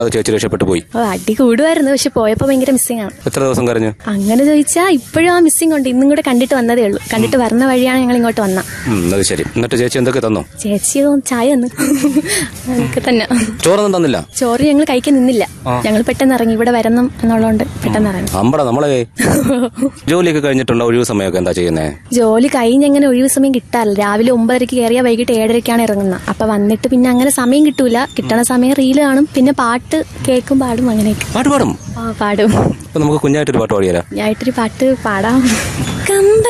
അത് ചേച്ചി രക്ഷപ്പെട്ടു പോയി ഓ അടി കൂടുമായിരുന്നു പക്ഷെ പോയപ്പോ ഭയങ്കര മിസ്സിംഗ് ആണ് എത്ര ദിവസം കരഞ്ഞു അങ്ങനെ ചോദിച്ചാൽ ഇപ്പോഴും ആ മിസ്സിംഗ് ഉണ്ട് ഇന്നും കൂടെ കണ്ടിട്ട് വന്നതേ ഉള്ളൂ കണ്ടിട്ട് വരുന്ന വഴിയാണ് ഞങ്ങൾ ഇങ്ങോട്ട് വന്ന ഉം, അത് ശരി എന്നിട്ട് ചേച്ചി എന്തൊക്കെ തന്നു ചേച്ചി ചായ തന്നു അതൊക്കെ തന്നെ ചോറൊന്നും തന്നില്ല ചോറ് ഞങ്ങൾ കഴിക്കാൻ നിന്നില്ല ഞങ്ങൾ പെട്ടെന്ന് ഇറങ്ങി ഇവിടെ വരണം എന്നുള്ളതുകൊണ്ട് പെട്ടെന്ന് ഇറങ്ങി അമ്പട നമ്മളെ ജോലിയൊക്കെ കഴിഞ്ഞിട്ടുള്ള ഒഴിവ് സമയമൊക്കെ എന്താ ചെയ്യുന്നേ ജോലി കഴിഞ്ഞ് അങ്ങനെ ഒഴിവ് സമയം കിട്ടാറില്ല രാവിലെ ഒമ്പതരക്ക് കയറിയാൽ വൈകിട്ട് ഏഴരക്കാണ് ഇറങ്ങുന്നത് അപ്പൊ വന്നിട്ട് പിന്നെ അങ്ങനെ സമയം കിട്ടൂല കിട്ടണ സമയം റീല് കാണും പിന്നെ പാട്ട് കേൾക്കും പാടും അങ്ങനെയൊക്കെ പാട്ട് പാടും ആ പാടും അപ്പൊ നമുക്ക് കുഞ്ഞായിട്ടൊരു പാട്ട് പാടിയാലോ ഞായിട്ടൊരു പാട്ട് പാടാം കമ്പ